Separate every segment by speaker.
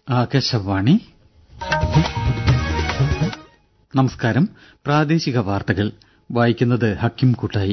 Speaker 1: ആകാശവാണി നമസ്കാരം പ്രാദേശിക വാർത്തകൾ വായിക്കുന്നത് ഹക്കിം കൂട്ടായി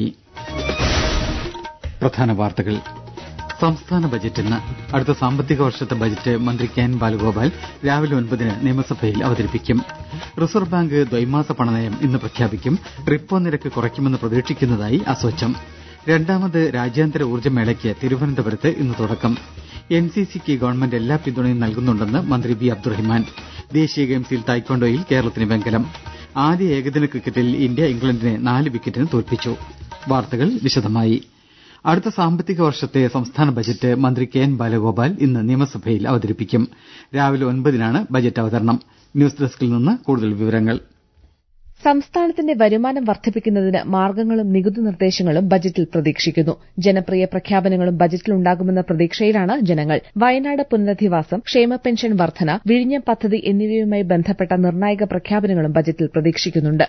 Speaker 1: പ്രധാന വാർത്തകൾ സംസ്ഥാന ബജറ്റ് ഇന്ന് അടുത്ത സാമ്പത്തിക വർഷത്തെ ബജറ്റ് മന്ത്രി കെ എൻ ബാലഗോപാൽ രാവിലെ ഒൻപതിന് നിയമസഭയിൽ അവതരിപ്പിക്കും റിസർവ് ബാങ്ക് ദ്വൈമാസ പണനയം ഇന്ന് പ്രഖ്യാപിക്കും റിപ്പോ നിരക്ക് കുറയ്ക്കുമെന്ന് പ്രതീക്ഷിക്കുന്നതായി അസോച്ചം രണ്ടാമത് രാജ്യാന്തര ഊർജ്ജമേളയ്ക്ക് തിരുവനന്തപുരത്ത് ഇന്ന് തുടക്കം എൻ സി സിക്ക് ഗവൺമെന്റ് എല്ലാ പിന്തുണയും നൽകുന്നുണ്ടെന്ന് മന്ത്രി വി അബ്ദുറഹിമാൻ ദേശീയ ഗെയിംസിൽ തായ്ക്കൊണ്ടോയിൽ കേരളത്തിന് വെങ്കലം ആദ്യ ഏകദിന ക്രിക്കറ്റിൽ ഇന്ത്യ ഇംഗ്ലണ്ടിനെ നാല് വിക്കറ്റിന് തോൽപ്പിച്ചു വാർത്തകൾ വിശദമായി അടുത്ത സാമ്പത്തിക വർഷത്തെ സംസ്ഥാന ബജറ്റ് മന്ത്രി കെ എൻ ബാലഗോപാൽ ഇന്ന് നിയമസഭയിൽ അവതരിപ്പിക്കും രാവിലെ ഒൻപതിനാണ് ബജറ്റ് അവതരണം ന്യൂസ് ഡെസ്കിൽ നിന്ന് കൂടുതൽ വിവരങ്ങൾ
Speaker 2: സംസ്ഥാനത്തിന്റെ വരുമാനം വർദ്ധിപ്പിക്കുന്നതിന് മാർഗ്ഗങ്ങളും നികുതി നിർദ്ദേശങ്ങളും ബജറ്റിൽ പ്രതീക്ഷിക്കുന്നു ജനപ്രിയ പ്രഖ്യാപനങ്ങളും ബജറ്റിലുണ്ടാകുമെന്ന പ്രതീക്ഷയിലാണ് ജനങ്ങൾ വയനാട് പുനരധിവാസം ക്ഷേമ പെൻഷൻ വർധന വിഴിഞ്ഞം പദ്ധതി എന്നിവയുമായി ബന്ധപ്പെട്ട നിർണായക പ്രഖ്യാപനങ്ങളും ബജറ്റിൽ പ്രതീക്ഷിക്കുന്നുണ്ട്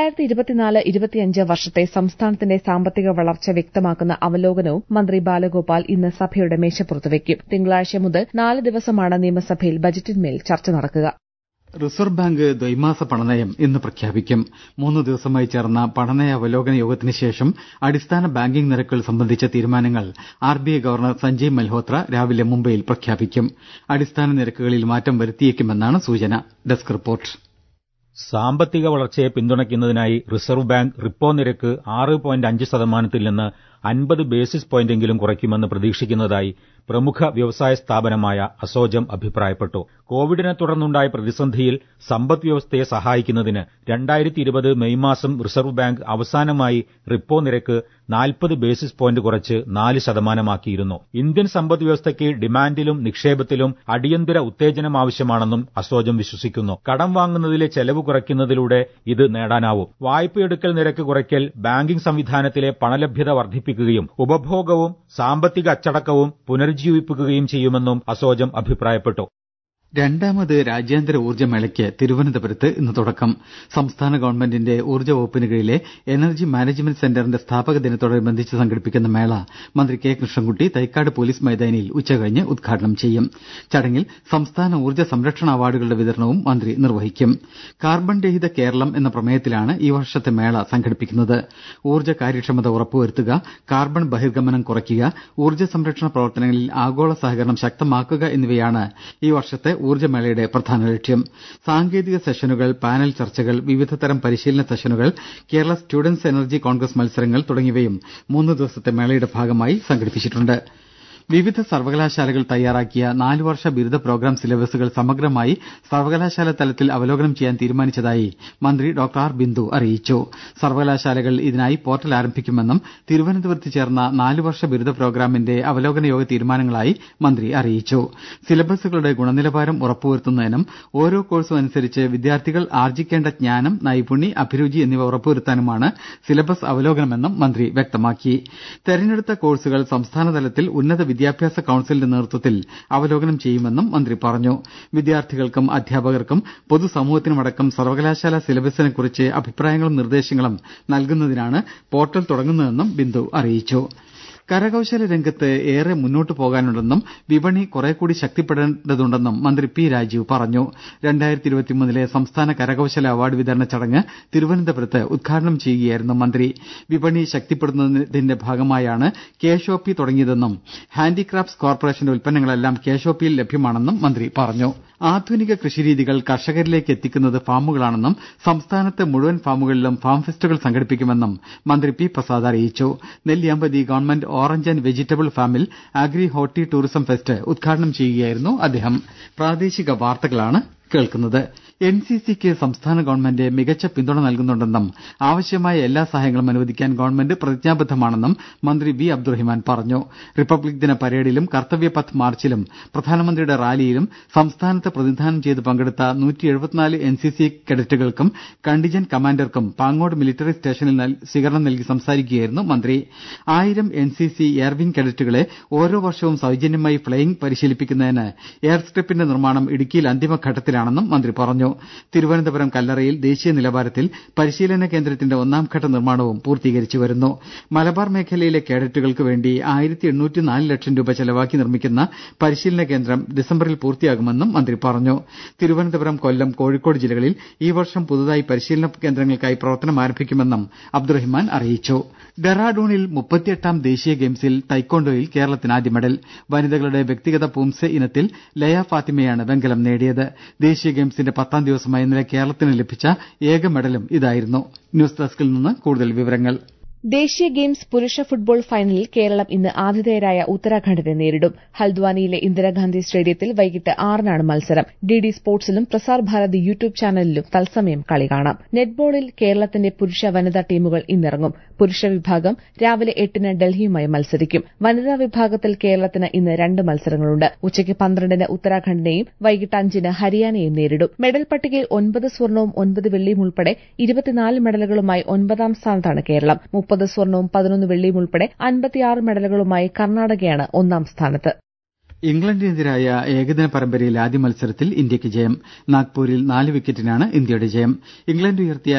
Speaker 2: വർഷത്തെ സംസ്ഥാനത്തിന്റെ സാമ്പത്തിക വളർച്ച വ്യക്തമാക്കുന്ന അവലോകനവും മന്ത്രി ബാലഗോപാൽ ഇന്ന് സഭയുടെ മേശപ്പുറത്ത് വയ്ക്കും തിങ്കളാഴ്ച മുതൽ നാല് ദിവസമാണ് നിയമസഭയിൽ ബജറ്റിന്മേൽ ചർച്ച നടക്കുക
Speaker 1: റിസർവ് ബാങ്ക് ദ്വൈമാസ പണനയം ഇന്ന് പ്രഖ്യാപിക്കും മൂന്ന് ദിവസമായി ചേർന്ന പണനയ അവലോകന യോഗത്തിന് ശേഷം അടിസ്ഥാന ബാങ്കിംഗ് നിരക്കുകൾ സംബന്ധിച്ച തീരുമാനങ്ങൾ R B I governor Sanjay Malhotra രാവിലെ മുംബൈയിൽ പ്രഖ്യാപിക്കും അടിസ്ഥാന നിരക്കുകളിൽ മാറ്റം വരുത്തിയേക്കുമെന്നാണ് സൂചന ഡെസ്ക് റിപ്പോർട്ട്
Speaker 3: സാമ്പത്തിക വളർച്ചയെ പിന്തുണയ്ക്കുന്നതിനായി റിസർവ് ബാങ്ക് റിപ്പോ നിരക്ക് ആറ് പോയിന്റ് അഞ്ച് ശതമാനത്തിൽ നിന്ന് അൻപത് ബേസിസ് പോയിന്റെങ്കിലും കുറയ്ക്കുമെന്ന് പ്രതീക്ഷിക്കുന്നതായി പ്രമുഖ വ്യവസായ സ്ഥാപനമായ അസോജം അഭിപ്രായപ്പെട്ടു കോവിഡിനെ തുടർന്നുണ്ടായ പ്രതിസന്ധിയിൽ സമ്പദ് വ്യവസ്ഥയെ സഹായിക്കുന്നതിന് രണ്ടായിരത്തി ഇരുപത് മെയ് മാസം റിസർവ് ബാങ്ക് അവസാനമായി റിപ്പോ നിരക്ക് നാൽപ്പത് ബേസിസ് പോയിന്റ് കുറച്ച് നാല് ശതമാനമാക്കിയിരുന്നു ഇന്ത്യൻ സമ്പദ് വ്യവസ്ഥയ്ക്ക് ഡിമാൻഡിലും നിക്ഷേപത്തിലും അടിയന്തര ഉത്തേജനം ആവശ്യമാണെന്നും അസോജം വിശ്വസിക്കുന്നു കടം വാങ്ങുന്നതിലെ ചെലവ് കുറയ്ക്കുന്നതിലൂടെ ഇത് നേടാനാവും വായ്പയെടുക്കൽ നിരക്ക് കുറയ്ക്കൽ ബാങ്കിംഗ് സംവിധാനത്തിലെ പണലഭ്യത വർദ്ധിപ്പിക്കുകയും ഉപഭോഗവും സാമ്പത്തിക അച്ചടക്കവും പുനരുജ്ജീവിപ്പിക്കുകയും ചെയ്യുമെന്നും അസോജം അഭിപ്രായപ്പെട്ടു
Speaker 1: രണ്ടാമത് രാജ്യാന്തര ഊർജ്ജമേളയ്ക്ക് തിരുവനന്തപുരത്ത് ഇന്ന് തുടക്കം സംസ്ഥാന ഗവൺമെന്റിന്റെ ഊർജ്ജ വകുപ്പിന് കീഴിലെ എനർജി മാനേജ്മെന്റ് സെന്ററിന്റെ സ്ഥാപക ദിനത്തോടനുബന്ധിച്ച് സംഘടിപ്പിക്കുന്ന മേള മന്ത്രി കെ കൃഷ്ണൻകുട്ടി തൈക്കാട് പോലീസ് മൈതാനിയിൽ ഉച്ചകഴിഞ്ഞ് ഉദ്ഘാടനം ചെയ്യും ചടങ്ങിൽ സംസ്ഥാന ഊർജ്ജ സംരക്ഷണ അവാർഡുകളുടെ വിതരണവും മന്ത്രി നിർവഹിക്കും കാർബൺ രഹിത കേരളം എന്ന പ്രമേയത്തിലാണ് ഈ വർഷത്തെ മേള സംഘടിപ്പിക്കുന്നത് ഊർജ്ജ കാര്യക്ഷമത ഉറപ്പുവരുത്തുക കാർബൺ ബഹിർഗമനം കുറയ്ക്കുക ഊർജ്ജ സംരക്ഷണ പ്രവർത്തനങ്ങളിൽ ആഗോള സഹകരണം ശക്തമാക്കുക എന്നിവയാണ് ഈ വർഷത്തെ ഊർജ്ജമേളയുടെ പ്രധാന ലക്ഷ്യം സാങ്കേതിക സെഷനുകൾ പാനൽ ചർച്ചകൾ വിവിധതരം പരിശീലന സെഷനുകൾ കേരള സ്റ്റുഡന്റ്സ് എനർജി കോൺഗ്രസ് മത്സരങ്ങൾ തുടങ്ങിയവയും മൂന്ന് ദിവസത്തെ മേളയുടെ ഭാഗമായി സംഘടിപ്പിച്ചിട്ടുണ്ട് വിവിധ സർവകലാശാലകൾ തയ്യാറാക്കിയ നാലുവർഷ ബിരുദ പ്രോഗ്രാം സിലബസുകൾ സമഗ്രമായി സർവകലാശാല തലത്തിൽ അവലോകനം ചെയ്യാൻ തീരുമാനിച്ചതായി മന്ത്രി ഡോക്ടർ ആർ ബിന്ദു അറിയിച്ചു സർവകലാശാലകൾ ഇതിനായി പോർട്ടൽ ആരംഭിക്കുമെന്നും തിരുവനന്തപുരത്ത് ചേർന്ന നാലുവർഷ ബിരുദ പ്രോഗ്രാമിന്റെ അവലോകന യോഗ തീരുമാനങ്ങളായി മന്ത്രി അറിയിച്ചു സിലബസുകളുടെ ഗുണനിലവാരം ഉറപ്പുവരുത്തുന്നതിനും ഓരോ കോഴ്സും അനുസരിച്ച് വിദ്യാർത്ഥികൾ ആർജിക്കേണ്ട ജ്ഞാനം നൈപുണി അഭിരുചി എന്നിവ ഉറപ്പുവരുത്താനുമാണ് സിലബസ് അവലോകനമെന്നും മന്ത്രി വ്യക്തമാക്കി തെരഞ്ഞെടുത്ത കോഴ്സുകൾ സംസ്ഥാനതലത്തിൽ ഉന്നത വിദ്യാഭ്യാസ കൌൺസിലിന്റെ നേതൃത്വത്തിൽ അവലോകനം ചെയ്യുമെന്നും മന്ത്രി പറഞ്ഞു വിദ്യാർത്ഥികൾക്കും അധ്യാപകർക്കും പൊതുസമൂഹത്തിനുമടക്കം സർവകലാശാല സിലബസിനെക്കുറിച്ച് അഭിപ്രായങ്ങളും നിർദ്ദേശങ്ങളും നൽകുന്നതിനാണ് പോർട്ടൽ തുടങ്ങുന്നതെന്നും ബിന്ദു അറിയിച്ചു കരകൌശല രംഗത്ത് ഏറെ മുന്നോട്ടു പോകാനുണ്ടെന്നും വിപണി കുറേക്കൂടി ശക്തിപ്പെടേണ്ടതുണ്ടെന്നും മന്ത്രി പി രാജീവ് പറഞ്ഞു രണ്ടായിരത്തി ഇരുപത്തിമൂന്നിലെ സംസ്ഥാന കരകൌശല അവാർഡ് വിതരണ ചടങ്ങ് തിരുവനന്തപുരത്ത് ഉദ്ഘാടനം ചെയ്യുകയായിരുന്നു മന്ത്രി വിപണി ശക്തിപ്പെടുത്തുന്നതിന്റെ ഭാഗമായാണ് കെ ഷോപ്പി തുടങ്ങിയതെന്നും ഹാൻഡിക്രാഫ്റ്റ്സ് കോർപ്പറേഷന്റെ ഉൽപ്പന്നങ്ങളെല്ലാം കെ ഷോപ്പിയിൽ ലഭ്യമാണെന്നും മന്ത്രി പറഞ്ഞു ആധുനിക കൃഷിരീതികൾ കർഷകരിലേക്ക് എത്തിക്കുന്നത് ഫാമുകളാണെന്നും സംസ്ഥാനത്ത് മുഴുവൻ ഫാമുകളിലും ഫാം ഫെസ്റ്റുകൾ സംഘടിപ്പിക്കുമെന്നും മന്ത്രി പി പ്രസാദ് അറിയിച്ചു Nelliyampathy government orange and vegetable ഫാമിൽ അഗ്രി ഹോർട്ടി ടൂറിസം ഫെസ്റ്റ് ഉദ്ഘാടനം ചെയ്യുകയായിരുന്നു അദ്ദേഹം പ്രാദേശിക വാർത്തകളാണ് കേൾക്കുന്നത് എൻ സി സിക്ക് സംസ്ഥാന ഗവൺമെന്റ് മികച്ച പിന്തുണ നൽകുന്നുണ്ടെന്നും ആവശ്യമായ എല്ലാ സഹായങ്ങളും അനുവദിക്കാൻ ഗവൺമെന്റ് പ്രതിജ്ഞാബദ്ധമാണെന്നും മന്ത്രി വി അബ്ദുറഹിമാൻ പറഞ്ഞു റിപ്പബ്ലിക് ദിന പരേഡിലും കർത്തവ്യപഥ് മാർച്ചിലും പ്രധാനമന്ത്രിയുടെ റാലിയിലും സംസ്ഥാനത്ത് പ്രതിനിധാനം ചെയ്ത് പങ്കെടുത്ത എൻ സി സി കേഡറ്റുകൾക്കും കണ്ടിജന്റ് കമാൻഡർക്കും പാങ്ങോട് മിലിറ്ററി സ്റ്റേഷനിൽ സ്വീകരണം നൽകി സംസാരിക്കുകയായിരുന്നു മന്ത്രി ആയിരം എൻ സി സി എയർവിംഗ് കേഡറ്റുകളെ ഓരോ വർഷവും സൌജന്യമായി ഫ്ളയിംഗ് പരിശീലിപ്പിക്കുന്നതിന് എയർ സ്ട്രിപ്പിന്റെ നിർമ്മാണം ഇടുക്കിയിൽ അന്തിമഘട്ടത്തിലാണെന്നും മന്ത്രി പറഞ്ഞു പറഞ്ഞു തിരുവനന്തപുരം കല്ലറയിൽ ദേശീയ നിലവാരത്തിൽ പരിശീലന കേന്ദ്രത്തിന്റെ ഒന്നാംഘട്ട നിർമ്മാണവും പൂർത്തീകരിച്ചു വരുന്നു മലബാർ മേഖലയിലെ കേഡറ്റുകൾക്ക് വേണ്ടി ആയിരത്തി എണ്ണൂറ്റി നാല് ലക്ഷം രൂപ ചെലവാക്കി നിർമ്മിക്കുന്ന പരിശീലന കേന്ദ്രം ഡിസംബറിൽ പൂർത്തിയാകുമെന്നും മന്ത്രി പറഞ്ഞു തിരുവനന്തപുരം കൊല്ലം കോഴിക്കോട് ജില്ലകളിൽ ഈ വർഷം പുതുതായി പരിശീലന കേന്ദ്രങ്ങൾക്കായി പ്രവർത്തനം ആരംഭിക്കുമെന്നും അബ്ദുറഹിമാൻ അറിയിച്ചു ഡെറാഡൂണിൽ മുപ്പത്തിയെട്ടാം ദേശീയ ഗെയിംസിൽ തൈക്കോണ്ടോയിൽ കേരളത്തിന് ആദ്യ മെഡൽ വനിതകളുടെ വ്യക്തിഗത പൂംസെ ഇനത്തിൽ ലയ ഫാത്തിമയാണ് വെങ്കലം നേടിയത് ദേശീയ ഗെയിംസിന്റെ പത്താം ദിവസമായ ഇന്നലെ കേരളത്തിന് ലഭിച്ച ഏക മെഡലും ഇതായിരുന്നു ന്യൂസ് ഡെസ്കിൽ നിന്ന് കൂടുതൽ വിവരങ്ങൾ
Speaker 2: ദേശീയ ഗെയിംസ് പുരുഷ ഫുട്ബോൾ ഫൈനലിൽ കേരളം ഇന്ന് ആതിഥേയരായ ഉത്തരാഖണ്ഡിനെ നേരിടും ഹൽദ്വാനിയിലെ ഇന്ദിരാഗാന്ധി സ്റ്റേഡിയത്തിൽ വൈകിട്ട് ആറിനാണ് മത്സരം ഡിഡി സ്പോർട്സിലും പ്രസാർ ഭാരതി യൂട്യൂബ് ചാനലിലും തത്സമയം കളി കാണാം നെറ്റ്ബോളിൽ കേരളത്തിന്റെ പുരുഷ വനിതാ ടീമുകൾ ഇന്നിറങ്ങും പുരുഷ വിഭാഗം രാവിലെ എട്ടിന് ഡൽഹിയുമായി മത്സരിക്കും വനിതാ വിഭാഗത്തിൽ കേരളത്തിന് ഇന്ന് രണ്ട് മത്സരങ്ങളുണ്ട് ഉച്ചയ്ക്ക് പന്ത്രണ്ടിന് ഉത്തരാഖണ്ഡിനെയും വൈകിട്ട് അഞ്ചിന് ഹരിയാനയെയും നേരിടും മെഡൽ പട്ടികയിൽ ഒൻപത് സ്വർണവും ഒൻപത് വെള്ളിയും ഉൾപ്പെടെ ഇരുപത്തിനാല് മെഡലുകളുമായി ഒൻപതാം സ്ഥാനത്താണ് കേരളം മുപ്പത് സ്വർണവും പതിനൊന്ന് വെള്ളിയും ഉൾപ്പെടെ അൻപത്തിയാറ് മെഡലുകളുമായി കർണാടകയാണ് ഒന്നാം സ്ഥാനത്ത്
Speaker 1: ഇംഗ്ലണ്ടിനെതിരായ ഏകദിന പരമ്പരയിലെ ആദ്യ മത്സരത്തിൽ ഇന്ത്യക്ക് ജയം നാഗ്പൂരിൽ നാല് വിക്കറ്റിനാണ് ഇന്ത്യയുടെ ജയം ഇംഗ്ലണ്ട് ഉയർത്തിയ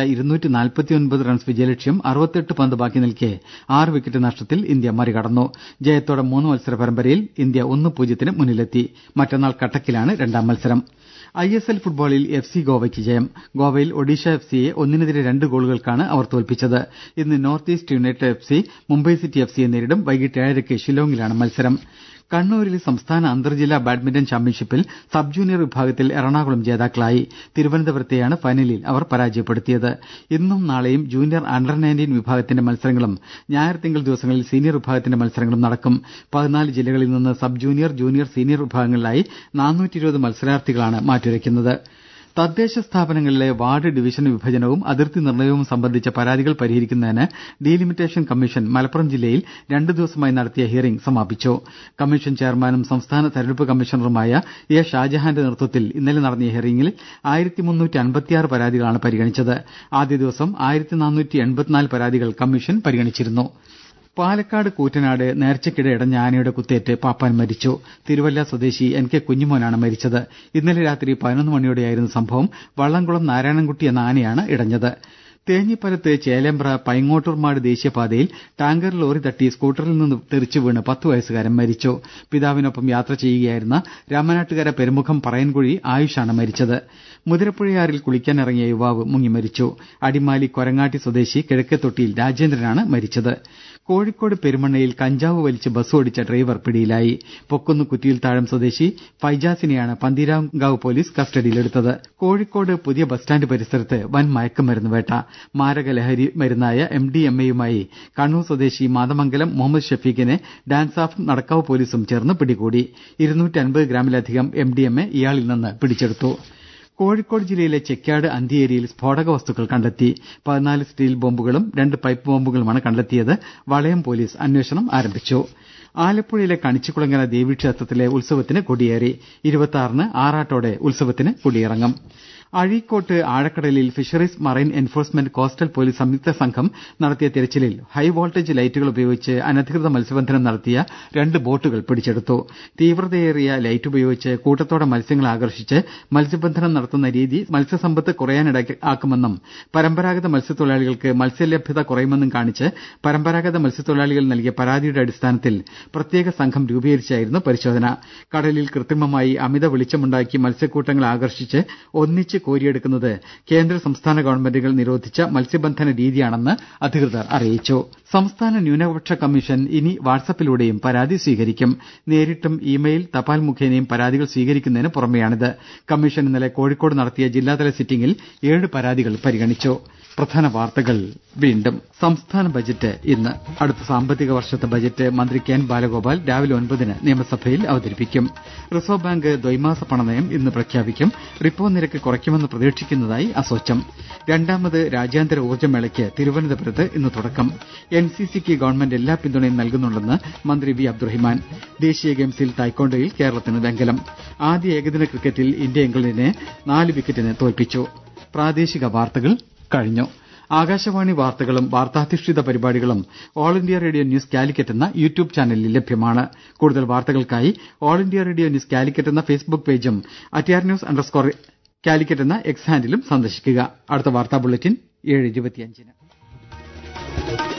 Speaker 1: റൺസ് വിജയലക്ഷ്യം അറുപത്തെട്ട് പന്ത് ബാക്കി നിൽക്കെ ആറ് വിക്കറ്റ് നഷ്ടത്തിൽ ഇന്ത്യ മറികടന്നു ജയത്തോടെ മൂന്ന് മത്സര പരമ്പരയിൽ ഇന്ത്യ ഒന്ന് പൂജ്യത്തിന് മുന്നിലെത്തി മറ്റന്നാൾ കട്ടക്കിലാണ് രണ്ടാം മത്സരം ഐ എസ് എൽ ഫുട്ബോളിൽ എഫ് സി ഗോവയ്ക്ക് ജയം ഗോവയിൽ ഒഡീഷ എഫ് സിയെ ഒന്നിനെതിരെ രണ്ട് ഗോളുകൾക്കാണ് അവർ തോൽപ്പിച്ചത് ഇന്ന് north east united F C Mumbai city F സിയെ നേരിടും വൈകിട്ട് ഏഴരയ്ക്ക് ഷില്ലോങ്ങിലാണ് മത്സരം കണ്ണൂരിൽ സംസ്ഥാന അന്തർജില്ലാ ബാഡ്മിന്റൺ ചാമ്പ്യൻഷിപ്പിൽ സബ് ജൂനിയർ വിഭാഗത്തിൽ എറണാകുളം ജേതാക്കളായി തിരുവനന്തപുരത്തെയാണ് ഫൈനലിൽ അവർ പരാജയപ്പെടുത്തിയത് ഇന്നും നാളെയും ജൂനിയർ അണ്ടർ നയൻറ്റീൻ വിഭാഗത്തിന്റെ മത്സരങ്ങളും ഞായർ തിങ്കൾ ദിവസങ്ങളിൽ സീനിയർ വിഭാഗത്തിന്റെ മത്സരങ്ങളും നടക്കും പതിനാല് ജില്ലകളിൽ നിന്ന് സബ് ജൂനിയർ ജൂനിയർ സീനിയർ വിഭാഗങ്ങളിലായി നാനൂറ്റി മത്സരാർത്ഥികളാണ് മാറ്റുരയ്ക്കുന്നത് തദ്ദേശ സ്ഥാപനങ്ങളിലെ വാർഡ് ഡിവിഷൻ വിഭജനവും അതിർത്തി നിർണയവും സംബന്ധിച്ച പരാതികൾ പരിഹരിക്കുന്നതിന് ഡീലിമിറ്റേഷൻ കമ്മീഷൻ മലപ്പുറം ജില്ലയിൽ രണ്ടു ദിവസമായി നടത്തിയ ഹിയറിംഗ് സമാപിച്ചു കമ്മീഷൻ ചെയർമാനും സംസ്ഥാന തെരഞ്ഞെടുപ്പ് കമ്മീഷണറുമായ എ ഷാജഹാന്റെ നേതൃത്വത്തിൽ ഇന്നലെ നടന്ന ഹിയറിംഗിൽ പരാതികളാണ് പരിഗണിച്ചത് ആദ്യ ദിവസം പരാതികൾ കമ്മീഷൻ പരിഗണിച്ചിരുന്നു പാലക്കാട് കൂറ്റനാട് നേർച്ചയ്ക്കിടെ ഇടഞ്ഞ ആനയുടെ കുത്തേറ്റ് പാപ്പാൻ മരിച്ചു തിരുവല്ല സ്വദേശി എൻ കെ കുഞ്ഞുമോനാണ് മരിച്ചത് ഇന്നലെ രാത്രി പതിനൊന്ന് മണിയോടെയായിരുന്നു സംഭവം വള്ളംകുളം നാരായണൻകുട്ടി എന്ന ആനയാണ് ഇടഞ്ഞത് തേഞ്ഞിപ്പലത്ത് ചേലേമ്പ്ര പൈങ്ങോട്ടൂർമാട് ദേശീയപാതയിൽ ടാങ്കർ ലോറി തട്ടി സ്കൂട്ടറിൽ നിന്ന് തെറിച്ചു വീണ് പത്തു വയസ്സുകാരൻ മരിച്ചു പിതാവിനൊപ്പം യാത്ര ചെയ്യുകയായിരുന്ന രാമനാട്ടുകര പെരുമുഖം പറയൻകുഴി ആയുഷാണ് മരിച്ചത് മുതിരപ്പുഴയാറിൽ കുളിക്കാനിറങ്ങിയ യുവാവ് മുങ്ങി മരിച്ചു അടിമാലി കൊരങ്ങാട്ടി സ്വദേശി കിഴക്കേത്തൊട്ടിയിൽ രാജേന്ദ്രനാണ് മരിച്ചത് കോഴിക്കോട് പെരുമണ്ണയിൽ കഞ്ചാവ് വലിച്ച് ബസ് ഓടിച്ച ഡ്രൈവർ പിടിയിലായി പൊക്കുന്ന് കുറ്റിയിൽ താഴം സ്വദേശി ഫൈജാസിനെയാണ് പന്തീരാങ്കാവ് പോലീസ് കസ്റ്റഡിയിലെടുത്തത് കോഴിക്കോട് പുതിയ ബസ് സ്റ്റാൻഡ് പരിസരത്ത് വൻ മയക്കുമരുന്ന് വേട്ട മാരക ലഹരി മരുന്നായ എം ഡി എം എയുമായി കണ്ണൂർ സ്വദേശി മാതമംഗലം മുഹമ്മദ് ഷഫീഖിനെ ഡാൻസ് ഓഫ് നടക്കാവ് പോലീസും ചേർന്ന് പിടികൂടി ഗ്രാമിലധികം എം ഡി എം എ ഇയാളിൽ നിന്ന് പിടിച്ചെടുത്തു കോഴിക്കോട് ജില്ലയിലെ ചെക്യാട് അന്തിയേരിയിൽ സ്ഫോടക വസ്തുക്കൾ കണ്ടെത്തി പതിനാല് സ്റ്റീൽ ബോംബുകളും രണ്ട് പൈപ്പ് ബോംബുകളുമാണ് കണ്ടെത്തിയത് വളയം പോലീസ് അന്വേഷണം ആരംഭിച്ചു ആലപ്പുഴയിലെ കണിച്ചുകുളങ്ങര ദേവീക്ഷേത്രത്തിലെ ഉത്സവത്തിന് കൊടിയേറി ഇരുപത്തിയാറിന് ആറാട്ടോടെ ഉത്സവത്തിന് കൊടിയിറങ്ങും അഴീക്കോട്ട് ആഴക്കടലിൽ fisheries marine enforcement coastal police സംയുക്ത സംഘം നടത്തിയ തിരച്ചിലിൽ ഹൈ വോൾട്ടേജ് ലൈറ്റുകൾ ഉപയോഗിച്ച് അനധികൃത മത്സ്യബന്ധനം നടത്തിയ രണ്ട് ബോട്ടുകൾ പിടിച്ചെടുത്തു തീവ്രതയേറിയ ലൈറ്റ് ഉപയോഗിച്ച് കൂട്ടത്തോടെ മത്സ്യങ്ങളെ ആകർഷിച്ച് മത്സ്യബന്ധനം നടത്തുന്ന രീതി മത്സ്യസമ്പത്ത് കുറയാനിടയാക്കുമെന്നും പരമ്പരാഗത മത്സ്യത്തൊഴിലാളികൾക്ക് മത്സ്യലഭ്യത കുറയുമെന്നും കാണിച്ച് പരമ്പരാഗത മത്സ്യത്തൊഴിലാളികൾ നൽകിയ പരാതിയുടെ അടിസ്ഥാനത്തിൽ പ്രത്യേക സംഘം രൂപീകരിച്ചായിരുന്നു പരിശോധന കടലിൽ കൃത്രിമമായി അമിത വെളിച്ചമുണ്ടാക്കി മത്സ്യക്കൂട്ടങ്ങളെ ആകർഷിച്ച് ഒന്നിച്ച് കോരിയെടുക്കുന്നത് കേന്ദ്ര സംസ്ഥാന ഗവൺമെന്റുകൾ നിരോധിച്ച മത്സ്യബന്ധന രീതിയാണെന്ന് അധികൃതർ അറിയിച്ചു സംസ്ഥാന ന്യൂനപക്ഷ കമ്മീഷൻ ഇനി വാട്സപ്പിലൂടെയും പരാതി സ്വീകരിക്കും നേരിട്ടും ഇമെയിൽ തപാൽ മുഖേനയും പരാതികൾ സ്വീകരിക്കുന്നതിന് പുറമെയാണിത് കമ്മീഷൻ ഇന്നലെ കോഴിക്കോട് നടത്തിയ ജില്ലാതല സിറ്റിംഗിൽ ഏഴ് പരാതികൾ പരിഗണിച്ചു പ്രധാന വാർത്തകൾ വീണ്ടും സംസ്ഥാന ബജറ്റ് ഇന്ന് അടുത്ത സാമ്പത്തിക വർഷത്തെ ബജറ്റ് മന്ത്രി കെ എൻ ബാലഗോപാൽ രാവിലെ ഒൻപതിന് നിയമസഭയിൽ അവതരിപ്പിക്കും റിസർവ് ബാങ്ക് ദ്വൈമാസ പണനയം ഇന്ന് പ്രഖ്യാപിക്കും റിപ്പോ നിരക്ക് കുറയ്ക്കുമെന്ന് പ്രതീക്ഷിക്കുന്നതായി അസോച്ചം രണ്ടാമത് രാജ്യാന്തര ഊർജ്ജമേളയ്ക്ക് തിരുവനന്തപുരത്ത് ഇന്ന് തുടക്കം എൻ സി സിക്ക് ഗവൺമെന്റ് എല്ലാ പിന്തുണയും നൽകുന്നുണ്ടെന്ന് മന്ത്രി വി അബ്ദുറഹിമാൻ ദേശീയ ഗെയിംസിൽ തായ്ക്കൊണ്ടോയിൽ കേരളത്തിന് വെങ്കലം ആദ്യ ഏകദിന ക്രിക്കറ്റിൽ ഇന്ത്യ ഇംഗ്ലണ്ടിനെ നാല് വിക്കറ്റിന് തോൽപ്പിച്ചു പ്രാദേശിക വാർത്തകൾ കഴിഞ്ഞു ആകാശവാണി വാർത്തകളും വാർത്താധിഷ്ഠിത പരിപാടികളും All India Radio news Calicut എന്ന യൂട്യൂബ് ചാനലിൽ ലഭ്യമാണ് കൂടുതൽ വാർത്തകൾക്കായി All India Radio news Calicut എന്ന ഫേസ്ബുക്ക് പേജും at R news underscore Calicut എന്ന എക്സ് ഹാൻഡിലും സന്ദർശിക്കുക അടുത്ത വാർത്താ ബുള്ളറ്റിൻ ഏഴ് ഇരുപത്തിയഞ്ചിന്